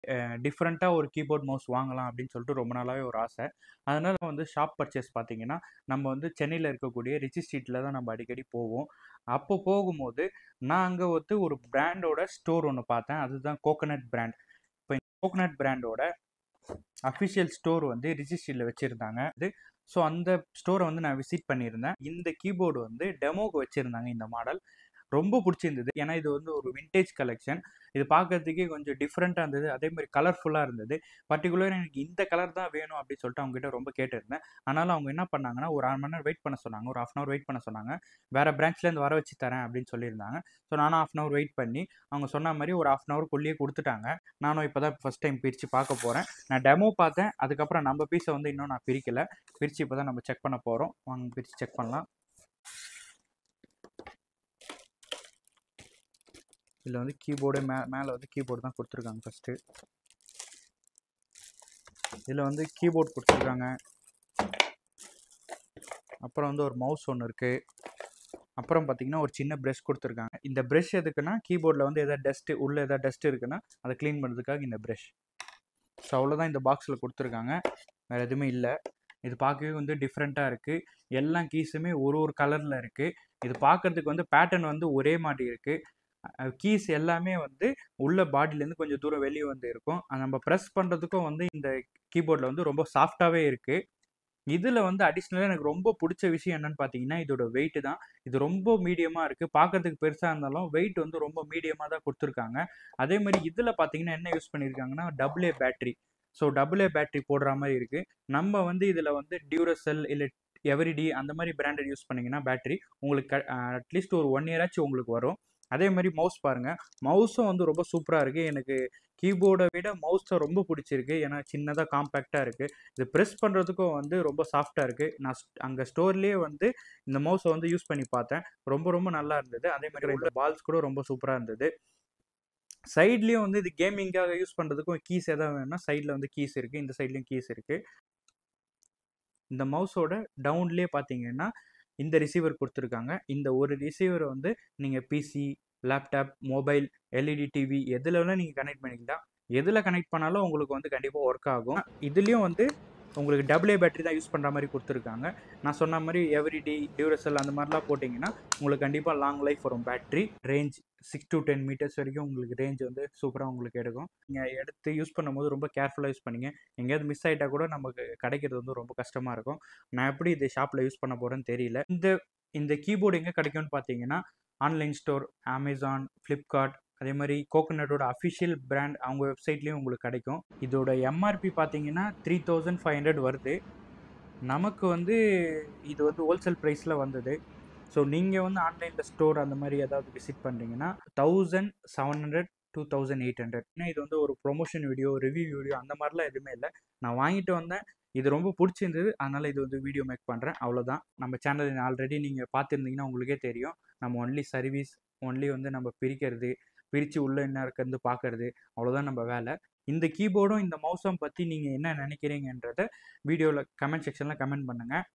டிஃப்ரெண்ட்டாக ஒரு keyboard mouse வாங்கலாம் அப்படின்னு சொல்லிட்டு ரொம்ப நாளாகவே ஒரு ஆசை அதனால் வந்து ஷாப் பர்ச்சேஸ் பார்த்தீங்கன்னா நம்ம வந்து சென்னையில் இருக்கக்கூடிய ரிச்சி ஸ்ட்ரீட்டில் தான் நம்ம அடிக்கடி போவோம் அப்போ போகும்போது நான் அங்கே வந்து ஒரு பிராண்டோட ஸ்டோர் ஒன்று பார்த்தேன் அதுதான் கோகனட் பிராண்ட் இப்போ இந்த கோகனட் பிராண்டோட அஃபிஷியல் ஸ்டோர் வந்து ரிச்சி ஸ்ட்ரீட்டில் வச்சுருந்தாங்க இது ஸோ அந்த ஸ்டோரை வந்து நான் விசிட் பண்ணியிருந்தேன் இந்த கீபோர்டு வந்து டெமோக்கு வச்சுருந்தாங்க இந்த மாடல் ரொம்ப பிடிச்சிருந்தது ஏன்னா இது வந்து ஒரு விண்டேஜ் கலெக்ஷன் இது பார்க்கறதுக்கே கொஞ்சம் டிஃப்ரெண்ட்டாக இருந்தது அதே மாதிரி கலர்ஃபுல்லாக இருந்தது பர்டிகுலர் எனக்கு இந்த கலர் தான் வேணும் அப்படின்னு சொல்லிட்டு அவங்க கிட்ட ரொம்ப கேட்டிருந்தேன் அதனால அவங்க என்ன பண்ணாங்கன்னா ஒரு அரை மணி நேரம் வெயிட் பண்ண சொன்னாங்க ஒரு ஹாஃப் அன் அவர் வெயிட் பண்ண சொன்னாங்க வேறு பிரான்ச்லேருந்து வர வச்சு தரேன் அப்படின்னு சொல்லியிருந்தாங்க ஸோ நானும் ஹாஃப் அன் அவர் வெயிட் பண்ணி அவங்க சொன்ன மாதிரி ஒரு ஹாஃப் அன் ஹவருக்குள்ளேயே கொடுத்துட்டாங்க நானும் இப்போ தான் ஃபஸ்ட் டைம் பிரித்து பார்க்க போகிறேன் நான் டெமோ பார்த்தேன் அதுக்கப்புறம் நம்ம பீஸை வந்து இன்னும் நான் பிரிக்கலை பிரித்து இப்போ தான் நம்ம செக் பண்ண போகிறோம் வாங்க பிரித்து செக் பண்ணலாம் இதில் வந்து கீபோர்டு மே மேலே வந்து கீபோர்டு தான் கொடுத்துருக்காங்க ஃபஸ்ட்டு இதில் வந்து கீபோர்ட் கொடுத்துருக்காங்க அப்புறம் வந்து ஒரு மவுஸ் ஒன்று இருக்குது அப்புறம் பார்த்தீங்கன்னா ஒரு சின்ன ப்ரெஷ் கொடுத்துருக்காங்க இந்த ப்ரெஷ் எதுக்குன்னா கீபோர்டில் வந்து எதாவது டஸ்ட்டு உள்ளே எதாவது டஸ்ட் இருக்குன்னா அதை க்ளீன் பண்ணுறதுக்காக இந்த ப்ரெஷ் ஸோ அவ்வளோதான் இந்த பாக்ஸில் கொடுத்துருக்காங்க வேறு எதுவுமே இல்லை இது பார்க்கவே வந்து டிஃப்ரெண்ட்டாக இருக்குது எல்லா கீஸுமே ஒரு ஒரு கலரில் இருக்குது இது பார்க்கறதுக்கு வந்து பேட்டர்ன் வந்து ஒரே மாதிரி இருக்குது கீஸ் எல்லாமே வந்து உள்ள பாடியிலேருந்து கொஞ்சம் தூரம் வெளியே வந்து இருக்கும் அது நம்ம ப்ரெஸ் பண்ணுறதுக்கும் வந்து இந்த கீபோர்டில் வந்து ரொம்ப சாஃப்டாகவே இருக்குது இதில் வந்து அடிஷ்னலாக எனக்கு ரொம்ப பிடிச்ச விஷயம் என்னன்னு பார்த்தீங்கன்னா இதோட வெயிட் தான் இது ரொம்ப மீடியமாக இருக்குது பார்க்கறதுக்கு பெருசாக இருந்தாலும் வெயிட் வந்து ரொம்ப மீடியமாக தான் கொடுத்துருக்காங்க அதே மாதிரி இதில் பார்த்தீங்கன்னா என்ன யூஸ் பண்ணியிருக்காங்கன்னா double A battery so double A battery போடுற மாதிரி இருக்குது நம்ம வந்து இதில் வந்து டியூரசெல் இல்லை எவரிடி அந்த மாதிரி பிராண்டட் யூஸ் பண்ணிங்கன்னா பேட்ரி உங்களுக்கு அட்லீஸ்ட் ஒரு ஒன் இயராச்சும் உங்களுக்கு வரும் அதே மாதிரி மவுஸ் பாருங்கள் மவுஸும் வந்து ரொம்ப சூப்பராக இருக்குது எனக்கு கீபோர்டை விட மவுஸை ரொம்ப பிடிச்சிருக்கு ஏன்னா சின்னதாக காம்பேக்டாக இருக்குது இது ப்ரெஸ் பண்ணுறதுக்கும் வந்து ரொம்ப சாஃப்டாக இருக்குது நான் அங்கே ஸ்டோர்லேயே வந்து இந்த மவுஸை வந்து யூஸ் பண்ணி பார்த்தேன் ரொம்ப ரொம்ப நல்லா இருந்தது அதே மாதிரி இந்த பால்ஸ் கூட ரொம்ப சூப்பராக இருந்தது சைட்லேயும் வந்து இது கேமிங்காக யூஸ் பண்ணுறதுக்கும் கீஸ் எதாவது வேணும்னா சைடில் வந்து கீஸ் இருக்குது இந்த சைட்லேயும் கீஸ் இருக்குது இந்த மவுஸோட டவுன்லேயே பார்த்தீங்கன்னா இந்த ரிசீவர் கொடுத்துருக்காங்க இந்த ஒரு ரிசீவரை வந்து நீங்கள் PC laptop mobile LED TV எதில் வேணால் நீங்கள் கனெக்ட் பண்ணிக்கலாம் எதில் கனெக்ட் பண்ணாலும் உங்களுக்கு வந்து கண்டிப்பாக ஒர்க் ஆகும் இதுலேயும் வந்து உங்களுக்கு டபுள் ஏ பேட்டரி தான் யூஸ் பண்ணுற மாதிரி கொடுத்துருக்காங்க நான் சொன்ன மாதிரி எவ்ரிடி டியூரசல் அந்த மாதிரிலாம் போட்டிங்கன்னா உங்களுக்கு கண்டிப்பாக லாங் லைஃப் வரும் battery range six to ten metres வரைக்கும் உங்களுக்கு ரேஞ்ச் வந்து சூப்பராக உங்களுக்கு எடுக்கும் நீங்கள் எடுத்து யூஸ் பண்ணும்போது ரொம்ப கேர்ஃபுல்லாக யூஸ் பண்ணிங்க எங்கேயாவது மிஸ் ஆகிட்டா கூட நமக்கு கிடைக்கிறது வந்து ரொம்ப கஷ்டமாக இருக்கும் நான் எப்படி இது ஷாப்பில் யூஸ் பண்ண போகிறேன்னு தெரியல இந்த இந்த கீபோர்டு எங்கே கிடைக்கும்னு பார்த்தீங்கன்னா ஆன்லைன் ஸ்டோர் அமேசான் ஃப்ளிப்கார்ட் அதே மாதிரி கோகனட்டோட அஃபிஷியல் பிராண்ட் அவங்க வெப்சைட்லேயும் உங்களுக்கு கிடைக்கும் இதோட எம்ஆர்பி பார்த்தீங்கன்னா த்ரீ தௌசண்ட் ஃபைவ் ஹண்ட்ரட் வருது நமக்கு வந்து இது வந்து ஹோல்சேல் ப்ரைஸில் வந்தது ஸோ நீங்கள் வந்து ஆன்லைனில் ஸ்டோர் அந்த மாதிரி ஏதாவது விசிட் பண்ணுறீங்கன்னா thousand seven hundred two thousand eight hundred ஏன்னா இது வந்து ஒரு ப்ரொமோஷன் வீடியோ ரிவ்யூ வீடியோ அந்த மாதிரிலாம் எதுவுமே இல்லை நான் வாங்கிட்டு வந்தேன் இது ரொம்ப பிடிச்சிருந்தது அதனால் இது வந்து வீடியோ மேக் பண்ணுறேன் அவ்வளோதான் நம்ம சேனல் ஆல்ரெடி நீங்கள் பார்த்துருந்தீங்கன்னா உங்களுக்கே தெரியும் நம்ம ஒன்லி சர்வீஸ் ஒன்லி வந்து நம்ம பிரிக்கிறது பிரித்து உள்ளே என்ன இருக்கிறது பார்க்கறது அவ்வளோதான் நம்ம வேலை இந்த கீபோர்டும் இந்த மவுஸும் பற்றி நீங்கள் என்ன நினைக்கிறீங்கன்றத வீடியோவில் கமெண்ட் செக்ஷனில் கமெண்ட் பண்ணுங்கள்